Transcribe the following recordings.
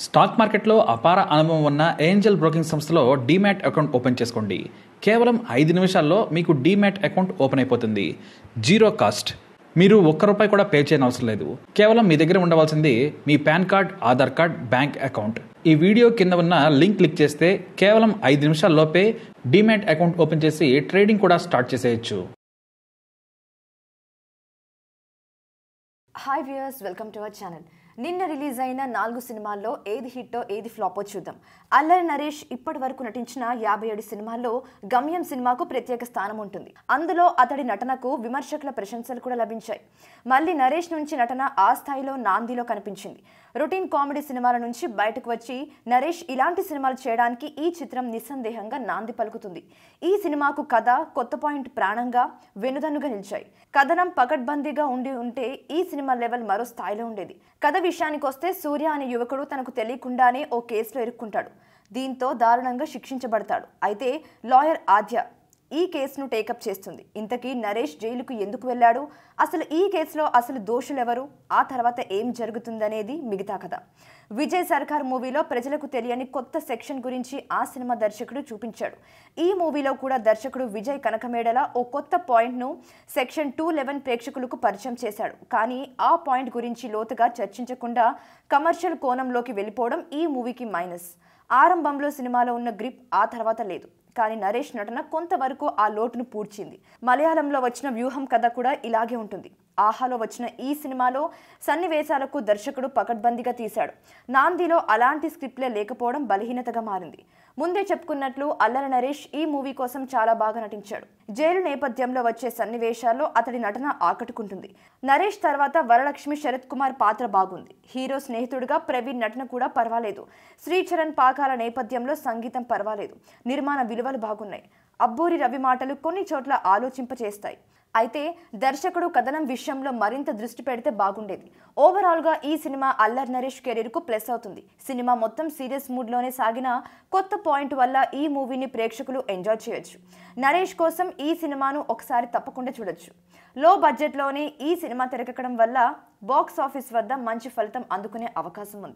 stock మార్కెట్లో అపార అనుభవం ఉన్న ఏంజల్ బ్రోకింగ్ సంస్థలో డీమ్యాట్ అకౌంట్ ఓపెన్ చేసుకోండి కేవలం ఐదు నిమిషాల్లో మీకు డీమ్యాట్ అకౌంట్ ఓపెన్ అయిపోతుంది జీరో కాస్ట్ మీరు ఒక్క రూపాయి కూడా పే చేయని అవసరం లేదు కేవలం మీ దగ్గర ఉండవలసింది మీ PAN card Aadhaar card bank account ఈ వీడియో కింద ఉన్న లింక్ క్లిక్ చేస్తే కేవలం ఐదు నిమిషాల్లోపే డీమ్యాట్ అకౌంట్ ఓపెన్ చేసి ట్రేడింగ్ కూడా స్టార్ట్ చేసేయచ్చు hi viewers welcome to our channel నిన్న రిలీజ్ అయిన నాలుగు సినిమాల్లో ఏది హిట్టో ఏది ఫ్లాపో చూద్దాం అల్లరి నరేష్ ఇప్పటి వరకు నటించిన యాభై ఏడు సినిమాల్లో గమ్యం సినిమాకు ప్రత్యేక స్థానం ఉంటుంది అందులో అతడి నటనకు విమర్శకుల ప్రశంసలు కూడా లభించాయి మళ్ళీ నరేష్ నుంచి నటన ఆ స్థాయిలో నాందిలో కనిపించింది రొటీన్ కామెడీ సినిమాల నుంచి బయటకు వచ్చి నరేష్ ఇలాంటి సినిమాలు చేయడానికి ఈ చిత్రం నిస్సందేహంగా నాంది పలుకుతుంది ఈ సినిమాకు కథ కొత్త పాయింట్ ప్రాణంగా వెనుదన్నుగా నిలిచాయి కథనం పకడ్బందీగా ఉండి ఉంటే ఈ సినిమా లెవెల్ మరో స్థాయిలో ఉండేది కథ విషయానికి వస్తే సూర్య అనే యువకుడు తనకు తెలియకుండానే ఓ కేసులో ఇరుక్కుంటాడు దీంతో దారుణంగా శిక్షించబడతాడు అయితే లాయర్ ఆద్య ఈ కేసును టేకప్ చేస్తుంది ఇంతకీ నరేష్ జైలుకు ఎందుకు వెళ్ళాడు అసలు ఈ కేసులో అసలు దోషులెవరు ఆ తర్వాత ఏం జరుగుతుందనేది మిగతా కథ విజయ్ సర్కార్ మూవీలో ప్రజలకు తెలియని కొత్త సెక్షన్ గురించి ఆ సినిమా దర్శకుడు చూపించాడు ఈ మూవీలో కూడా దర్శకుడు విజయ్ కనకమేడల ఓ కొత్త పాయింట్ను సెక్షన్ టూ లెవెన్ ప్రేక్షకులకు పరిచయం చేశాడు కానీ ఆ పాయింట్ గురించి లోతుగా చర్చించకుండా కమర్షియల్ కోణంలోకి వెళ్ళిపోవడం ఈ మూవీకి మైనస్ ఆరంభంలో సినిమాలో ఉన్న గ్రిప్ ఆ తర్వాత లేదు కానీ నరేష్ నటన కొంతవరకు ఆ లోటును పూడ్చింది మలయాళంలో వచ్చిన వ్యూహం కథ కూడా ఇలాగే ఉంటుంది ఆహాలో వచ్చిన ఈ సినిమాలో సన్నివేశాలకు దర్శకుడు పకడ్బందీగా తీశాడు నాందిలో అలాంటి స్క్రిప్ట్లే లేకపోవడం బలహీనతగా మారింది ముందే చెప్పుకున్నట్లు అల్లరి నరేష్ ఈ మూవీ కోసం చాలా బాగా నటించాడు జైలు నేపథ్యంలో వచ్చే సన్నివేశాల్లో అతడి నటన ఆకట్టుకుంటుంది నరేష్ తర్వాత వరలక్ష్మి శరత్ కుమార్ పాత్ర బాగుంది హీరో స్నేహితుడిగా ప్రవీణ్ నటన కూడా పర్వాలేదు శ్రీచరణ్ పాకాల నేపథ్యంలో సంగీతం పర్వాలేదు నిర్మాణ విలువలు బాగున్నాయి అబ్బూరి రవి మాటలు కొన్ని చోట్ల ఆలోచింపచేస్తాయి అయితే దర్శకుడు కథనం విషయంలో మరింత దృష్టి పెడితే బాగుండేది ఓవరాల్గా ఈ సినిమా అల్లర్ నరేష్ కెరీర్కు ప్లస్ అవుతుంది సినిమా మొత్తం సీరియస్ మూడ్లోనే సాగిన కొత్త పాయింట్ వల్ల ఈ మూవీని ప్రేక్షకులు ఎంజాయ్ చేయొచ్చు నరేష్ కోసం ఈ సినిమాను ఒకసారి తప్పకుండా చూడొచ్చు లో బడ్జెట్లోనే ఈ సినిమా తెరకెక్కడం వల్ల బాక్స్ ఆఫీస్ వద్ద మంచి ఫలితం అందుకునే అవకాశం ఉంది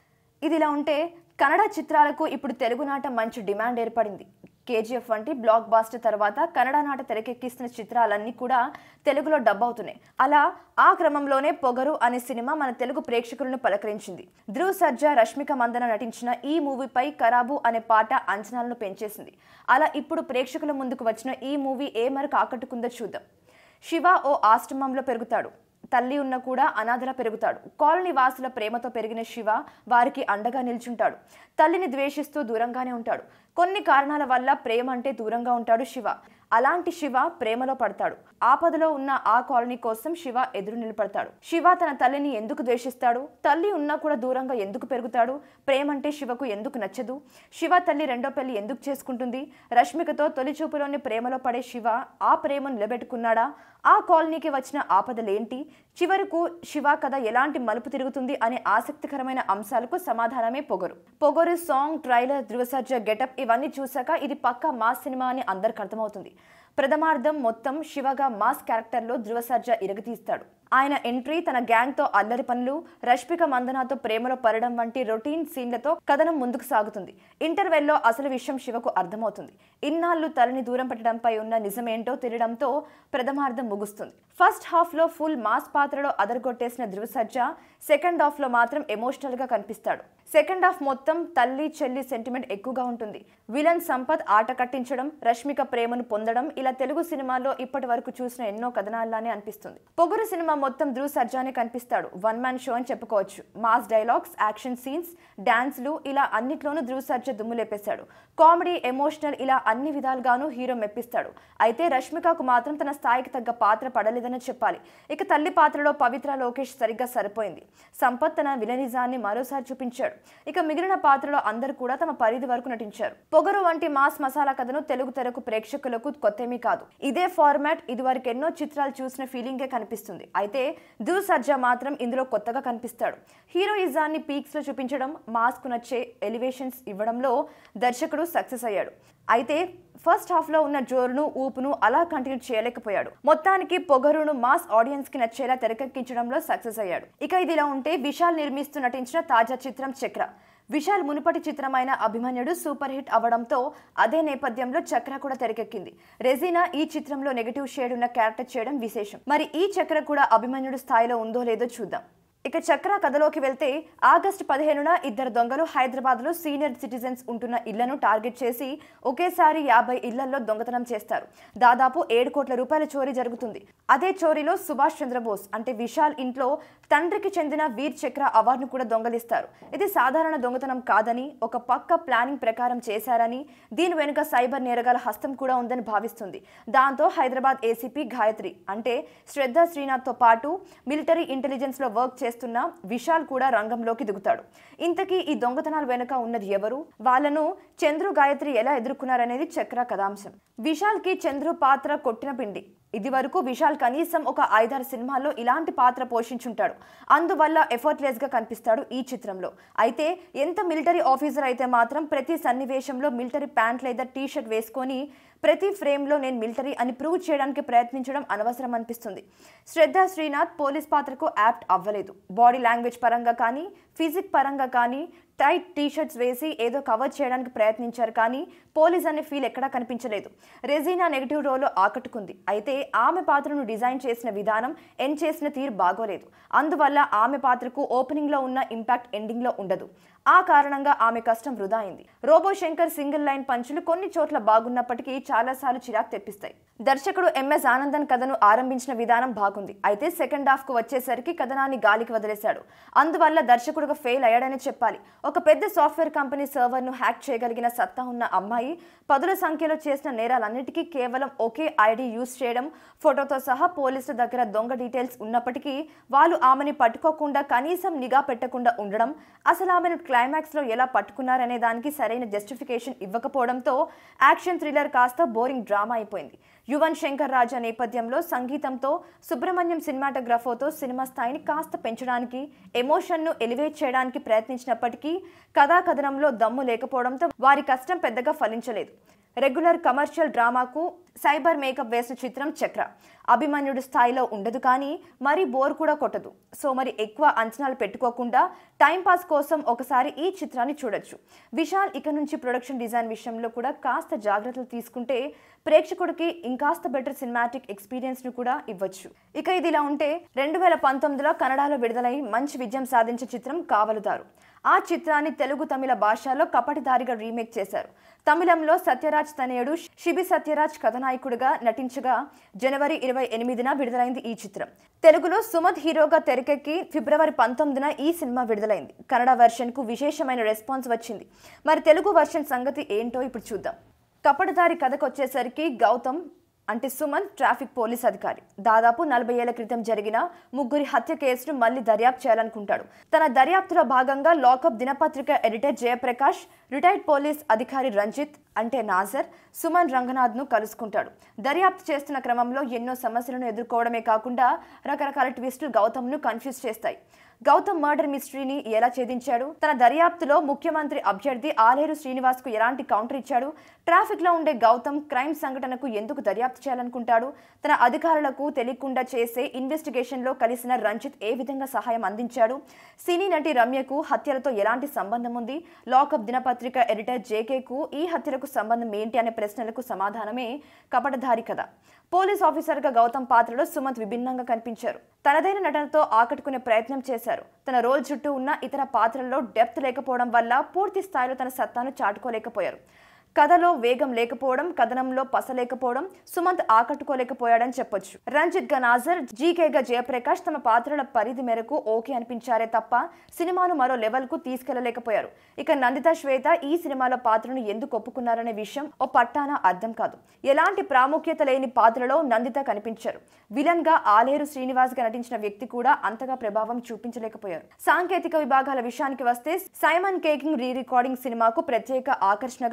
ఇదిలా ఉంటే కన్నడ చిత్రాలకు ఇప్పుడు తెలుగునాట మంచి డిమాండ్ ఏర్పడింది కేజీఎఫ్ వంటి బ్లాక్ బాస్టర్ తర్వాత కన్నడ నాట తెరకెక్కిస్తున్న చిత్రాలన్నీ కూడా తెలుగులో డబ్ అవుతున్నాయి అలా ఆ క్రమంలోనే పొగరు అనే సినిమా మన తెలుగు ప్రేక్షకులను పలకరించింది ధ్రువ్ సర్జా రష్మిక మందన నటించిన ఈ మూవీపై ఖరాబు అనే పాట అంచనాలను పెంచేసింది అలా ఇప్పుడు ప్రేక్షకుల ముందుకు వచ్చిన ఈ మూవీ ఏ మేరకు ఆకట్టుకుందో చూద్దాం శివ ఓ ఆశ్రమంలో పెరుగుతాడు తల్లి ఉన్న కూడా అనాథలా పెరుగుతాడు కాలనీ వాసుల ప్రేమతో పెరిగిన శివ వారికి అండగా నిల్చుంటాడు తల్లిని ద్వేషిస్తూ దూరంగానే ఉంటాడు కొన్ని కారణాల వల్ల ప్రేమ అంటే దూరంగా ఉంటాడు శివ అలాంటి శివ ప్రేమలో పడతాడు ఆపదలో ఉన్న ఆ కాలనీ కోసం శివ ఎదురు నిలబడతాడు శివ తన తల్లిని ఎందుకు ద్వేషిస్తాడు తల్లి ఉన్నా కూడా దూరంగా ఎందుకు పెరుగుతాడు ప్రేమ అంటే శివకు ఎందుకు నచ్చదు శివ తల్లి రెండో పెళ్లి ఎందుకు చేసుకుంటుంది రష్మికతో తొలి చూపులోని ప్రేమలో పడే శివ ఆ ప్రేమను నిలబెట్టుకున్నాడా ఆ కాలనీకి వచ్చిన ఆపదలేంటి చివరకు శివ కథ ఎలాంటి మలుపు తిరుగుతుంది అనే ఆసక్తికరమైన అంశాలకు సమాధానమే పొగరు పొగరు సాంగ్ ట్రైలర్ ధృవసర్జ గెటప్ ఇవన్నీ చూశాక ఇది పక్కా మాస్ సినిమా అని అందరికి అర్థమవుతుంది ప్రథమార్థం మొత్తం శివగా మాస్ క్యారెక్టర్లో ధృవసర్జ ఇరగతీస్తాడు ఆయన ఎంట్రీ తన గ్యాంగ్తో అల్లరి పనులు రష్మిక మందనాతో ప్రేమలో పడడం వంటి రొటీన్ సీన్లతో కథనం ముందుకు సాగుతుంది ఇంటర్వెల్లో అసలు విషయం శివకు అర్థమవుతుంది ఇన్నాళ్ళు తలని దూరం పెట్టడంపై ఉన్న నిజమేంటో తెలియడంతో ప్రథమార్థం ముగుస్తుంది ఫస్ట్ హాఫ్ లో ఫుల్ మాస్ పాత్రలో అదరగొట్టేసిన ధృవసర్జ సెకండ్ హాఫ్ లో మాత్రం ఎమోషనల్ గా కనిపిస్తాడు సెకండ్ హాఫ్ మొత్తం తల్లి చెల్లి సెంటిమెంట్ ఎక్కువగా ఉంటుంది విలన్ సంపత్ ఆట కట్టించడం రష్మిక ప్రేమను పొందడం ఇలా తెలుగు సినిమాల్లో ఇప్పటి వరకు చూసిన ఎన్నో కథనాల్లానే అనిపిస్తుంది పొగరు సినిమా మొత్తం ధ్రువ్ సర్జానే కనిపిస్తాడు వన్ మ్యాన్ షో అని చెప్పుకోవచ్చు మాస్ డైలాగ్స్ యాక్షన్ సీన్స్ డాన్స్లు ఇలా అన్నిట్లోనూ ధ్రువ్ సర్జా దుమ్ము లేపేశాడు కామెడీ ఎమోషనల్ ఇలా అన్ని విధాలుగానూ హీరో మెప్పిస్తాడు అయితే రష్మికకు మాత్రం తన స్థాయికి తగ్గ పాత్ర పడలేదని చెప్పాలి ఇక తల్లి పాత్రలో పవిత్ర లోకేష్ సరిగ్గా సరిపోయింది సంపత్ తన విలనిజాన్ని మరోసారి చూపించాడు ఇక మిగిలిన పాత్రలో అందరూ కూడా తమ పరిధి వరకు నటించారు పొగరు వంటి మాస్ మసాలా కథను తెలుగు తెరకు ప్రేక్షకులకు కొత్తేమీ కాదు ఇదే ఫార్మాట్ ఇదివరకు ఎన్నో చిత్రాలు చూసిన ఫీలింగే కనిపిస్తుంది అయితే ధృవ్ సర్జా మాత్రం ఇందులో కొత్తగా కనిపిస్తాడు హీరోయిజాన్ని పీక్స్ లో చూపించడం మాస్ కు నచ్చే ఎలివేషన్స్ ఇవ్వడంలో దర్శకుడు సక్సెస్ అయ్యాడు అయితే ఫస్ట్ హాఫ్ లో ఉన్న జోరును ఊపును అలా కంటిన్యూ చేయలేకపోయాడు మొత్తానికి పొగరును మాస్ ఆడియన్స్ కి నచ్చేలా తెరకెక్కించడంలో సక్సెస్ అయ్యాడు ఇక ఇదిలా ఉంటే విశాల్ నిర్మిస్తూ నటించిన తాజా చిత్రం చక్ర విశాల్ మునుపటి చిత్రమైన అభిమన్యుడు సూపర్ హిట్ అవడంతో అదే నేపథ్యంలో చక్ర కూడా తెరకెక్కింది రెజీనా ఈ చిత్రంలో నెగటివ్ షేడ్ ఉన్న క్యారెక్టర్ చేయడం విశేషం మరి ఈ చక్ర కూడా అభిమన్యుడు స్థాయిలో ఉందో లేదో చూద్దాం ఇక చక్ర కథలోకి వెళ్తే ఆగస్టు పదిహేనున ఇద్దరు దొంగలు హైదరాబాద్ లో సీనియర్ సిటిజన్స్ ఉంటున్న ఇళ్లను టార్గెట్ చేసి ఒకేసారి యాభై ఇళ్లలో దొంగతనం చేస్తారు దాదాపు ఏడు కోట్ల రూపాయల చోరీ జరుగుతుంది అదే చోరీలో సుభాష్ చంద్రబోస్ అంటే విశాల్ ఇంట్లో తండ్రికి చెందిన వీర్ చక్ర అవార్డును కూడా దొంగలిస్తారు ఇది సాధారణ దొంగతనం కాదని ఒక పక్క ప్లానింగ్ ప్రకారం చేశారని దీని వెనుక సైబర్ నేరగాల హస్తం కూడా ఉందని భావిస్తుంది దాంతో హైదరాబాద్ ఏసీపీ గాయత్రి అంటే శ్రద్ధ శ్రీనాథ్తో పాటు మిలిటరీ ఇంటెలిజెన్స్ లో వర్క్ చేస్తున్న విశాల్ కూడా రంగంలోకి దిగుతాడు ఇంతకీ ఈ దొంగతనాల వెనుక ఉన్నది ఎవరు వాళ్ళను చంద్రు గాయత్రి ఎలా ఎదుర్కొన్నారనేది చక్ర కథాంశం విశాల్ కి చంద్రు పాత్ర కొట్టిన పిండి ఇది వరకు విశాల్ కనీసం ఒక ఐదారు సినిమాల్లో ఇలాంటి పాత్ర పోషించుంటాడు అందువల్ల ఎఫర్ట్లెస్ గా కనిపిస్తాడు ఈ చిత్రంలో అయితే ఎంత మిలిటరీ ఆఫీసర్ అయితే మాత్రం ప్రతి సన్నివేశంలో మిలిటరీ ప్యాంట్ లేదా టీ షర్ట్ వేసుకొని ప్రతి ఫ్రేమ్లో నేను మిలిటరీ అని ప్రూవ్ చేయడానికి ప్రయత్నించడం అనవసరం అనిపిస్తుంది శ్రద్ధ శ్రీనాథ్ పోలీస్ పాత్రకు యాప్ట్ అవ్వలేదు బాడీ లాంగ్వేజ్ పరంగా కానీ ఫిజిక్ పరంగా కానీ టైట్ టీ షర్ట్స్ వేసి ఏదో కవర్ చేయడానికి ప్రయత్నించారు కానీ పోలీస్ అనే ఫీల్ ఎక్కడా కనిపించలేదు రెజీనా నెగిటివ్ రోల్లో ఆకట్టుకుంది అయితే ఆమె పాత్రను డిజైన్ చేసిన విధానం ఎండ్ చేసిన తీరు బాగోలేదు అందువల్ల ఆమె పాత్రకు ఓపెనింగ్లో ఉన్న ఇంపాక్ట్ ఎండింగ్లో ఉండదు ఆ కారణంగా ఆమె కష్టం వృధా అయింది రోబో శంకర్ సింగిల్ లైన్ పంచులు కొన్ని చోట్ల బాగున్నప్పటికీ చాలాసార్లు చిరాకు తెప్పిస్తాయి దర్శకుడు ఎంఎస్ ఆనందన్ కథను ఆరంభించిన విధానం బాగుంది అయితే సెకండ్ హాఫ్ కు వచ్చేసరికి కథనాన్ని గాలికి వదిలేశాడు అందువల్ల దర్శకుడుగా ఫెయిల్ అయ్యాడని చెప్పాలి ఒక పెద్ద సాఫ్ట్వేర్ కంపెనీ సర్వర్ ను హ్యాక్ చేయగలిగిన సత్తా ఉన్న అమ్మాయి పదుల సంఖ్యలో చేసిన నేరాలన్నిటికీ కేవలం ఒకే ఐడి యూజ్ చేయడం ఫోటోతో సహా పోలీసుల దగ్గర దొంగ డీటెయిల్స్ ఉన్నప్పటికీ వాళ్ళు ఆమెని పట్టుకోకుండా కనీసం నిఘా పెట్టకుండా ఉండడం అసలు ఆమెను క్లైమాక్స్ లో ఎలా పట్టుకున్నారనే దానికి సరైన జస్టిఫికేషన్ ఇవ్వకపోవడంతో యాక్షన్ థ్రిల్లర్ కాస్త బోరింగ్ డ్రామా అయిపోయింది యువన్ శంకర్ రాజా నేపథ్యంలో సంగీతంతో సుబ్రహ్మణ్యం సినిమాటోగ్రఫోతో సినిమా స్థాయిని కాస్త పెంచడానికి ఎమోషన్ను ఎలివేట్ చేయడానికి ప్రయత్నించినప్పటికీ కథా కథనంలో దమ్ము లేకపోవడంతో వారి కష్టం పెద్దగా ఫలించలేదు రెగ్యులర్ కమర్షియల్ డ్రామాకు సైబర్ మేకప్ వేసిన చిత్రం చక్ర అభిమన్యుడి స్థాయిలో ఉండదు కానీ మరి బోర్ కూడా కొట్టదు సో మరి ఎక్కువ అంచనాలు పెట్టుకోకుండా టైంపాస్ కోసం ఒకసారి ఈ చిత్రాన్ని చూడొచ్చు విశాల్ ఇక నుంచి ప్రొడక్షన్ డిజైన్ విషయంలో కూడా కాస్త జాగ్రత్తలు తీసుకుంటే ప్రేక్షకుడికి ఇంకాస్త బెటర్ సినిమాటిక్ ఎక్స్పీరియన్స్ ను కూడా ఇవ్వచ్చు ఇక ఇది ఇలా ఉంటే రెండు వేల పంతొమ్మిదిలో కన్నడలో విడుదలై మంచి విజయం సాధించే చిత్రం కావలుదారు ఆ చిత్రాన్ని తెలుగు తమిళ భాషలో కపటిదారిగా రీమేక్ చేశారు తమిళంలో సత్యరాజ్ తనయుడు శిబి సత్యరాజ్ కథనాయకుడిగా నటించగా జనవరి ఇరవై ఎనిమిదిన విడుదలైంది ఈ చిత్రం తెలుగులో సుమద్ హీరోగా తెరకెక్కి ఫిబ్రవరి పంతొమ్మిదిన ఈ సినిమా విడుదలైంది కన్నడ వెర్షన్ కు విశేషమైన రెస్పాన్స్ వచ్చింది మరి తెలుగు వెర్షన్ సంగతి ఏంటో ఇప్పుడు చూద్దాం కపటదారి కథకు వచ్చేసరికి గౌతమ్ అంటే సుమన్ ట్రాఫిక్ పోలీస్ అధికారి దాదాపు నలభై ఏళ్ల క్రితం జరిగిన ముగ్గురి హత్య కేసును మళ్ళీ దర్యాప్తు చేయాలనుకుంటాడు తన దర్యాప్తులో భాగంగా లాకప్ దినపత్రిక ఎడిటర్ జయప్రకాష్ రిటైర్డ్ పోలీస్ అధికారి రంజిత్ అంటే నాజర్ సుమన్ రంగనాథ్ను కలుసుకుంటాడు దర్యాప్తు చేస్తున్న క్రమంలో ఎన్నో సమస్యలను ఎదుర్కోవడమే కాకుండా రకరకాల ట్విస్టులు గౌతమ్ను కన్ఫ్యూజ్ చేస్తాయి గౌతమ్ మర్డర్ మిస్టరీని ఎలా ఛేదించాడు తన దర్యాప్తులో ముఖ్యమంత్రి అభ్యర్థి ఆలేరు శ్రీనివాస్ కు ఎలాంటి కౌంటర్ ఇచ్చాడు ట్రాఫిక్ లో ఉండే గౌతమ్ క్రైమ్ సంఘటనకు ఎందుకు దర్యాప్తు చేయాలనుకుంటాడు తన అధికారులకు తెలియకుండా చేసే ఇన్వెస్టిగేషన్ లో కలిసిన రంజిత్ ఏ విధంగా సహాయం అందించాడు సినీ నటి రమ్యకు హత్యలతో ఎలాంటి సంబంధం ఉంది లాకప్ దినపత్రిక ఎడిటర్ జేకేకు ఈ హత్యలకు సంబంధం ఏంటి అనే ప్రశ్నలకు సమాధానమే కపటధారి కథ పోలీస్ ఆఫీసర్గా గౌతమ్ పాత్రలో సుమంత్ విభిన్నంగా కనిపించారు తనదైన నటనతో ఆకట్టుకునే ప్రయత్నం చేశారు తన రోల్ చుట్టూ ఉన్న ఇతర పాత్రల్లో డెప్త్ లేకపోవడం వల్ల పూర్తి స్థాయిలో తన సత్తాను చాటుకోలేకపోయారు కథలో వేగం లేకపోవడం కథనంలో పస లేకపోవడం సుమంత్ ఆకట్టుకోలేకపోయాడని చెప్పొచ్చు రంజిత్ గా నాజర్ జీకేగా జయప్రకాష్ తమ పాత్రల పరిధి మేరకు ఓకే అనిపించారే తప్ప సినిమాను మరో లెవెల్ కు తీసుకెళ్లలేకపోయారు ఇక నందిత శ్వేత ఈ సినిమాలో పాత్రను ఎందుకు ఒప్పుకున్నారనే విషయం ఓ పట్టాన అర్థం కాదు ఎలాంటి ప్రాముఖ్యత లేని పాత్రలో నందిత కనిపించారు విలన్ గా ఆలేరు శ్రీనివాస్ గా నటించిన వ్యక్తి కూడా అంతగా ప్రభావం చూపించలేకపోయారు సాంకేతిక విభాగాల విషయానికి వస్తే సైమన్ కేకింగ్ రీ రికార్డింగ్ సినిమాకు ప్రత్యేక ఆకర్షణగా మారింది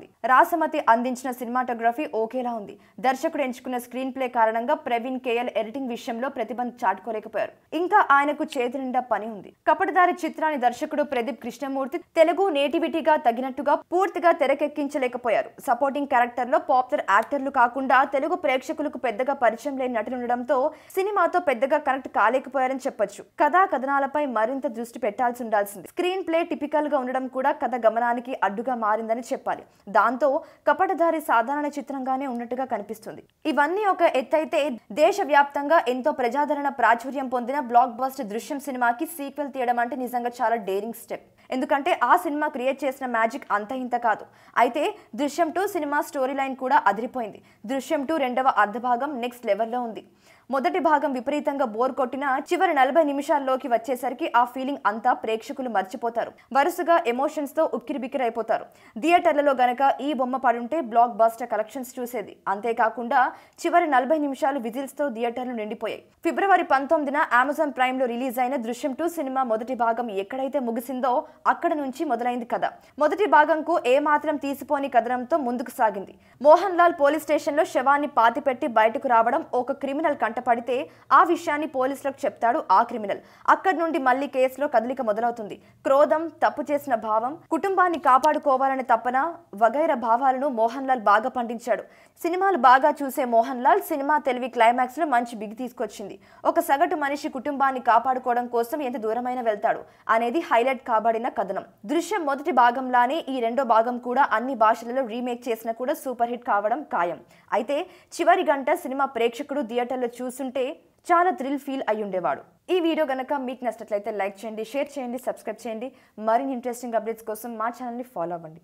రాసమతి అందించిన సినిమాటోగ్రఫీ ఓకేలా ఉంది దర్శకుడు ఎంచుకున్న స్క్రీన్ ప్లే కారణంగా ప్రవీణ్ కేఎల్ ఎడిటింగ్ విషయంలో ప్రతిభ చాటుకోలేకపోయారు ఇంకా ఆయనకు చేతి నిండా పని ఉంది కపటదారి చిత్రాన్ని దర్శకుడు ప్రదీప్ కృష్ణమూర్తి తెలుగు నేటివిటీగా తగినట్టుగా పూర్తిగా తెరకెక్కించలేకపోయారు సపోర్టింగ్ క్యారెక్టర్ లో పాపులర్ యాక్టర్లు కాకుండా తెలుగు ప్రేక్షకులకు పెద్దగా పరిచయం లేని నటులు ఉండడంతో సినిమాతో పెద్దగా కనెక్ట్ కాలేకపోయారని చెప్పొచ్చు కథా కథనాలపై మరింత దృష్టి పెట్టాల్సి ఉండాల్సింది స్క్రీన్ ప్లే టిపికల్ గా ఉండడం కూడా కథ గమనానికి అడ్డుగా మారిందని చెప్పాలి దాంతో కపటధారి సాధారణ చిత్రంగానే ఉన్నట్టుగా కనిపిస్తుంది ఇవన్నీ ఒక ఎత్తైతే దేశవ్యాప్తంగా ఎంతో ప్రజాదరణ ప్రాచుర్యం పొందిన బ్లాక్ బస్టర్ దృశ్యం సినిమాకి సీక్వెల్ తీయడం అంటే నిజంగా చాలా డేరింగ్ స్టెప్ ఎందుకంటే ఆ సినిమా క్రియేట్ చేసిన మ్యాజిక్ అంత ఇంత కాదు అయితే దృశ్యం టూ సినిమా స్టోరీ లైన్ కూడా అదిరిపోయింది దృశ్యం టూ రెండవ అర్ధభాగం నెక్స్ట్ లెవెల్లో ఉంది మొదటి భాగం విపరీతంగా బోర్ కొట్టిన చివరి నలభై నిమిషాల్లోకి వచ్చేసరికి ఆ ఫీలింగ్ అంతా ప్రేక్షకులు మర్చిపోతారు వరుసగా ఎమోషన్స్ తో ఉక్కిరిబిక్కిరైపోతారు థియేటర్లలో గనక ఈ బొమ్మ పడుంటే బ్లాక్ బాస్టర్ కలెక్షన్స్ చూసేది అంతేకాకుండా చివరి నలభై నిమిషాలు విజిల్స్ తో థియేటర్లు నిండిపోయాయి ఫిబ్రవరి పంతొమ్మిదిన అమెజాన్ ప్రైమ్ లో రిలీజ్ అయిన దృశ్యం టూ సినిమా మొదటి భాగం ఎక్కడైతే ముగిసిందో అక్కడ నుంచి మొదలైంది కథ మొదటి భాగంకు ఏ మాత్రం తీసిపోని కథనంతో ముందుకు సాగింది మోహన్ లాల్ పోలీస్ స్టేషన్ లో శవాన్ని పాతిపెట్టి బయటకు రావడం ఒక క్రిమినల్ కంటపడితే ఆ విషయాన్ని పోలీసులకు చెప్తాడు ఆ క్రిమినల్ అక్కడి నుండి మళ్ళీ కేసులో కదలిక మొదలవుతుంది క్రోధం తప్పు చేసిన భావం కుటుంబాన్ని కాపాడుకోవాలనే తపన వగైర భావాలను మోహన్ లాల్ బాగా పండించాడు సినిమాలు బాగా చూసే మోహన్ లాల్ సినిమా తెలివి క్లైమాక్స్ లో మంచి బిగి తీసుకొచ్చింది ఒక సగటు మనిషి కుటుంబాన్ని కాపాడుకోవడం కోసం ఎంత దూరమైన వెళ్తాడు అనేది హైలైట్ కాబడిన కథనం దృశ్యం మొదటి భాగంలానే ఈ రెండో భాగం కూడా అన్ని భాషలలో రీమేక్ చేసినా కూడా సూపర్ హిట్ కావడం ఖాయం అయితే చివరి గంట సినిమా ప్రేక్షకుడు థియేటర్లో చూస్తుంటే చాలా థ్రిల్ ఫీల్ అయి ఉండేవాడు ఈ వీడియో గనక మీకు నచ్చినట్లయితే లైక్ చేయండి షేర్ చేయండి సబ్స్క్రైబ్ చేయండి మరిన్ని ఇంట్రెస్టింగ్ అప్డేట్స్ కోసం మా ఛానల్ని ఫాలో అవ్వండి